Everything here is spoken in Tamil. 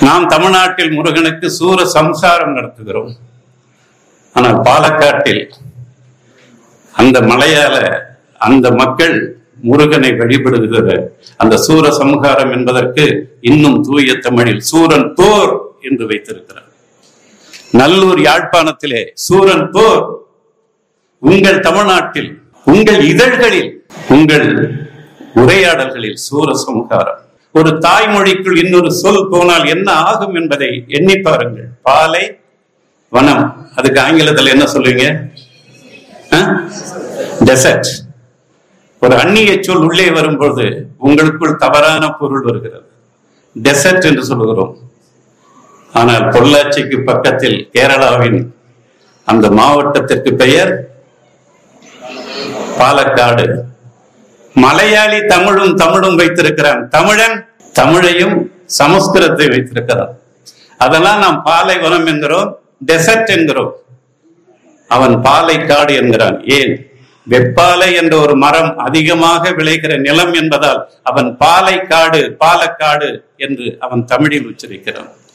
நாம் தமிழ்நாட்டில் முருகனுக்கு சூர சம்சாரம் நடத்துகிறோம் ஆனால் பாலக்காட்டில் அந்த மலையால அந்த மக்கள் முருகனை வழிபடுகிற அந்த சூர சம்ஹாரம் என்பதற்கு இன்னும் தூய தமிழில் சூரன் போர் என்று வைத்திருக்கிறார் நல்லூர் யாழ்ப்பாணத்திலே சூரன் போர் உங்கள் தமிழ்நாட்டில் உங்கள் இதழ்களில் உங்கள் உரையாடல்களில் சூர சம்ஹாரம் ஒரு தாய்மொழிக்குள் இன்னொரு சொல் போனால் என்ன ஆகும் என்பதை எண்ணி பாருங்கள் பாலை வனம் அதுக்கு ஆங்கிலத்தில் என்ன சொல்லுவீங்க டெசர்ட் ஒரு அந்நிய சொல் உள்ளே வரும்போது உங்களுக்குள் தவறான பொருள் வருகிறது டெசர்ட் என்று சொல்லுகிறோம் ஆனால் பொள்ளாச்சிக்கு பக்கத்தில் கேரளாவின் அந்த மாவட்டத்திற்கு பெயர் பாலக்காடு மலையாளி தமிழும் தமிழும் வைத்திருக்கிறான் தமிழன் தமிழையும் சமஸ்கிருதத்தை வைத்திருக்கிறான் அதெல்லாம் நாம் பாலைவனம் என்கிறோம் டெசர்ட் என்கிறோம் அவன் பாலைக்காடு என்கிறான் ஏன் வெப்பாலை என்ற ஒரு மரம் அதிகமாக விளைகிற நிலம் என்பதால் அவன் பாலைக்காடு பாலக்காடு என்று அவன் தமிழில் உச்சரிக்கிறான்